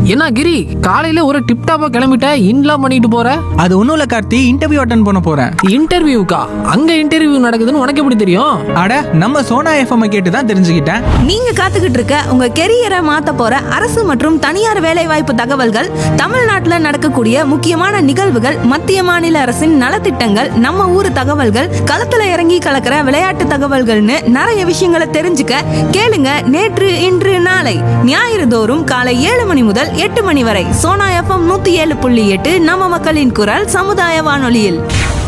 என்ன கிரி காலையில ஒரு டிப் டாப்பா கிளம்பிட்ட இன்லாம் பண்ணிட்டு போற அது ஒன்றும் இல்லை கார்த்தி இன்டர்வியூ அட்டன் பண்ண போகிறேன் இன்டர்வியூக்கா அங்க இன்டர்வியூ நடக்குதுன்னு உனக்கு எப்படி தெரியும் அட நம்ம சோனா எஃப்எம் கேட்டு தான் தெரிஞ்சுக்கிட்டேன் நீங்க காத்துக்கிட்டு இருக்க உங்க கெரியரை மாத்த போற அரசு மற்றும் தனியார் வேலைவாய்ப்பு தகவல்கள் தமிழ்நாட்டுல நடக்கக்கூடிய முக்கியமான நிகழ்வுகள் மத்திய மாநில அரசின் நலத்திட்டங்கள் நம்ம ஊர் தகவல்கள் களத்துல இறங்கி கலக்கிற விளையாட்டு தகவல்கள்னு நிறைய விஷயங்களை தெரிஞ்சுக்க கேளுங்க நேற்று இன்று நாளை ஞாயிறு தோறும் காலை ஏழு மணி முதல் எட்டு மணி வரை சோனா எஃப்எம் நூத்தி ஏழு புள்ளி எட்டு நம்ம மக்களின் குரல் சமுதாய வானொலியில்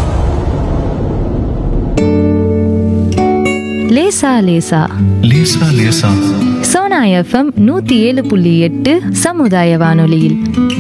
லேசா லேசா லேசா லேசா சோனா எஃப்எம் நூத்தி ஏழு புள்ளி எட்டு சமுதாய வானொலியில்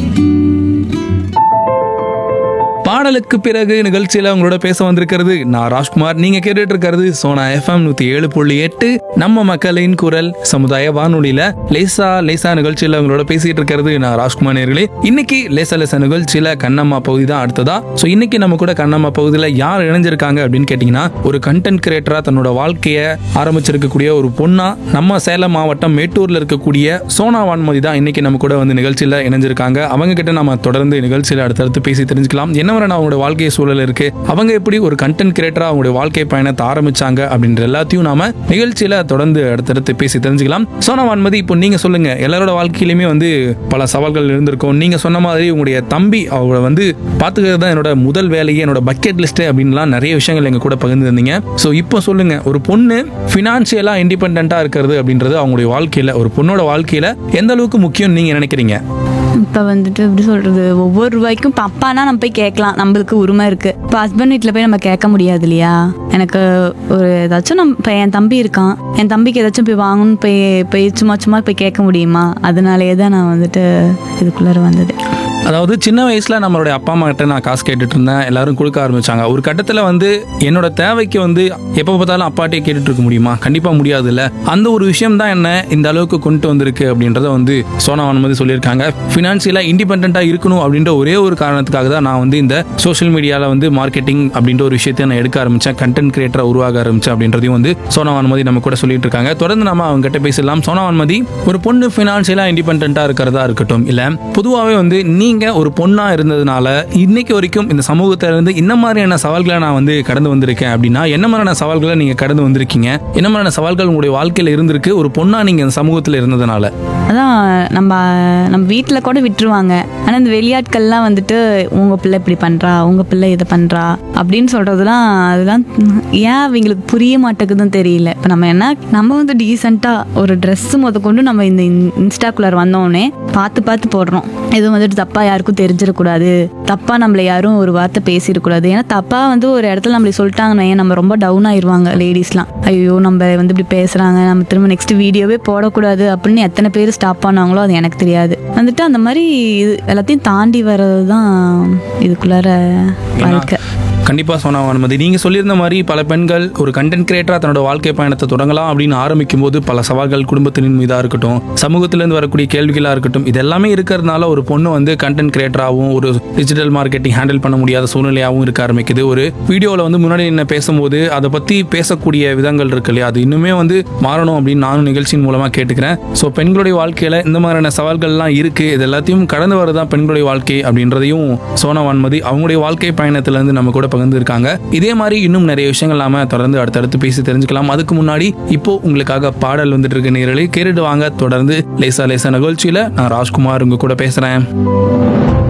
பாடலுக்கு பிறகு நிகழ்ச்சியில உங்களோட பேச வந்திருக்கிறது நான் ராஜ்குமார் நீங்க கேட்டுட்டு இருக்கிறது சோனா எஃப்எம் நூத்தி ஏழு புள்ளி எட்டு நம்ம மக்களின் குரல் சமுதாய வானொலியில லேசா லேசா நிகழ்ச்சியில உங்களோட பேசிட்டு இருக்கிறது நான் ராஜ்குமார் நேர்களே இன்னைக்கு லேசா லேசா நிகழ்ச்சியில கண்ணம்மா பகுதி தான் அடுத்ததா சோ இன்னைக்கு நம்ம கூட கண்ணம்மா பகுதியில யார் இணைஞ்சிருக்காங்க அப்படின்னு கேட்டீங்கன்னா ஒரு கண்டென்ட் கிரியேட்டரா தன்னோட வாழ்க்கைய ஆரம்பிச்சிருக்கக்கூடிய ஒரு பொண்ணா நம்ம சேலம் மாவட்டம் மேட்டூர்ல இருக்கக்கூடிய சோனா வான்மதி தான் இன்னைக்கு நம்ம கூட வந்து நிகழ்ச்சியில இணைஞ்சிருக்காங்க அவங்க கிட்ட நம்ம தொடர்ந்து நிகழ்ச்சியில அடுத்தடுத்து பேசி தெரிஞ்சுக்கலாம் என்ன வரை அவங்களோட வாழ்க்கை சூழல் இருக்கு அவங்க எப்படி ஒரு கண்டென்ட் கிரியேட்டரா அவங்களுடைய வாழ்க்கை பயணத்தை ஆரம்பிச்சாங்க அப்படின்ற எல்லாத்தையும் நாம நிகழ்ச்சியில தொடர்ந்து அடுத்தடுத்து பேசி தெரிஞ்சுக்கலாம் சோனா வான்மதி இப்போ நீங்க சொல்லுங்க எல்லாரோட வாழ்க்கையிலுமே வந்து பல சவால்கள் இருந்திருக்கும் நீங்க சொன்ன மாதிரி உங்களுடைய தம்பி அவங்கள வந்து பாத்துக்கிறது தான் என்னோட முதல் வேலையே என்னோட பக்கெட் லிஸ்ட் அப்படின்லாம் நிறைய விஷயங்கள் எங்க கூட பகிர்ந்துருந்தீங்க ஸோ இப்போ சொல்லுங்க ஒரு பொண்ணு ஃபினான்ஷியலா இண்டிபெண்டா இருக்கிறது அப்படின்றது அவங்களுடைய வாழ்க்கையில ஒரு பொண்ணோட வாழ்க்கையில எந்த அளவுக்கு முக்கியம் நீங்க நினைக்கிறீங்க இப்போ வந்துட்டு எப்படி சொல்கிறது ஒவ்வொரு ரூபாய்க்கும் இப்போ அப்பானா நம்ம போய் கேட்கலாம் நம்மளுக்கு உரிமை இருக்குது இப்போ ஹஸ்பண்ட் வீட்டில் போய் நம்ம கேட்க முடியாது இல்லையா எனக்கு ஒரு ஏதாச்சும் நம் இப்போ என் தம்பி இருக்கான் என் தம்பிக்கு ஏதாச்சும் போய் வாங்கணும்னு போய் போய் சும்மா சும்மா போய் கேட்க முடியுமா அதனாலேயே தான் நான் வந்துட்டு இதுக்குள்ளார வந்தது அதாவது சின்ன வயசுல நம்மளுடைய அப்பா அம்மா கிட்ட நான் காசு கேட்டுட்டு இருந்தேன் எல்லாரும் கொடுக்க ஆரம்பிச்சாங்க ஒரு கட்டத்துல வந்து என்னோட தேவைக்கு வந்து எப்போ பார்த்தாலும் அப்பாட்டே கேட்டுட்டு இருக்க முடியுமா கண்டிப்பா முடியாது இல்ல அந்த ஒரு விஷயம் தான் என்ன இந்த அளவுக்கு கொண்டு வந்திருக்கு அப்படின்றத வந்து சோனா அனுமதி சொல்லியிருக்காங்க ஃபினான்சியலா இண்டிபெண்டா இருக்கணும் அப்படின்ற ஒரே ஒரு காரணத்துக்காக தான் நான் வந்து இந்த சோஷியல் மீடியால வந்து மார்க்கெட்டிங் அப்படின்ற ஒரு விஷயத்தை நான் எடுக்க ஆரம்பிச்சேன் கண்டென்ட் கிரியேட்டரா உருவாக ஆரம்பிச்சேன் அப்படின்றதையும் வந்து சோனா அனுமதி நம்ம கூட சொல்லிட்டு இருக்காங்க தொடர்ந்து நம்ம அவங்க கிட்ட பேசலாம் சோனா அனுமதி ஒரு பொண்ணு ஃபினான்சியலா இண்டிபெண்டா இருக்கிறதா இருக்கட்டும் இல்ல பொதுவாகவே வந்து நீங்க ஒரு பொண்ணா இருந்ததுனால இன்னைக்கு வரைக்கும் இந்த சமூகத்துல இருந்து இந்த மாதிரியான சவால்களை நான் வந்து கடந்து வந்திருக்கேன் அப்படின்னா என்ன மாதிரியான சவால்களை நீங்க கடந்து வந்திருக்கீங்க என்ன மாதிரியான சவால்கள் உங்களுடைய வாழ்க்கையில இருந்திருக்கு ஒரு பொண்ணா நீங்க இந்த சமூகத்துல இருந்ததுனால அதான் நம்ம நம்ம வீட்டில் கூட விட்டுருவாங்க ஆனால் இந்த வெளியாட்கள்லாம் வந்துட்டு உங்கள் பிள்ளை இப்படி பண்ணுறா உங்கள் பிள்ளை இதை பண்ணுறா அப்படின்னு சொல்கிறதுலாம் அதெல்லாம் ஏன் அவங்களுக்கு புரிய மாட்டேங்குதுன்னு தெரியல இப்போ நம்ம என்ன நம்ம வந்து டீசெண்டாக ஒரு ட்ரெஸ்ஸு முத கொண்டு நம்ம இந்த இன்ஸ்டாக்குள்ளார் வந்தோடனே பார்த்து பார்த்து போடுறோம் எதுவும் வந்துட்டு தப்பாக யாருக்கும் தெரிஞ்சிடக்கூடாது தப்பாக நம்மளை யாரும் ஒரு வார்த்தை பேசிடக்கூடாது ஏன்னா தப்பாக வந்து ஒரு இடத்துல நம்மளை சொல்லிட்டாங்கன்னா ஏன் நம்ம ரொம்ப டவுன் ஆயிடுவாங்க லேடிஸ்லாம் ஐயோ நம்ம வந்து இப்படி பேசுகிறாங்க நம்ம திரும்ப நெக்ஸ்ட் வீடியோவே போடக்கூடாது அப்படின்னு எத்தனை பேர் ஸ்டாப் பண்ணாங்களோ அது எனக்கு தெரியாது வந்துட்டு அந்த மாதிரி இது எல்லாத்தையும் தாண்டி வர்றது தான் இதுக்குள்ளார வாழ்க்கை கண்டிப்பா சொன்னா அனுமதி நீங்க சொல்லியிருந்த மாதிரி பல பெண்கள் ஒரு கண்டென்ட் கிரியேட்டரா தன்னோட வாழ்க்கை பயணத்தை தொடங்கலாம் அப்படின்னு ஆரம்பிக்கும் போது பல சவால்கள் குடும்பத்தின் மீதா இருக்கட்டும் சமூகத்திலிருந்து வரக்கூடிய கேள்விகளா இருக்கட்டும் இது எல்லாமே இருக்கிறதுனால ஒரு பொண்ணு வந்து கண்டென்ட் கிரியேட்டராகவும் ஒரு டிஜிட்டல் மார்க்கெட்டிங் ஹேண்டில் பண்ண முடியாத சூழ்நிலையாகவும் இருக்க ஆரம்பிக்குது ஒரு வீடியோவில் வந்து முன்னாடி என்ன பேசும்போது அதை பத்தி பேசக்கூடிய விதங்கள் இருக்கு இல்லையா அது இன்னுமே வந்து மாறணும் அப்படின்னு நானும் நிகழ்ச்சியின் மூலமா கேட்டுக்கிறேன் ஸோ பெண்களுடைய வாழ்க்கையில இந்த மாதிரியான சவால்கள்லாம் இருக்கு இது எல்லாத்தையும் கடந்து வரதான் பெண்களுடைய வாழ்க்கை அப்படின்றதையும் சோனா வான்மதி அவங்களுடைய வாழ்க்கை பயணத்துல இருந்து நம்ம கூட பகிர்ந்துருக்காங்க இதே மாதிரி இன்னும் நிறைய விஷயங்கள் நாம தொடர்ந்து அடுத்தடுத்து பேசி தெரிஞ்சுக்கலாம் அதுக்கு முன்னாடி இப்போ உங்களுக்காக பாடல் வந்துட்டு இருக்க நேரலை கேட்டுட்டு வாங்க தொடர்ந்து லேசா லேசா நிகழ்ச்சியில நான் ராஜ்குமார் உங்க கூட பேசுறேன்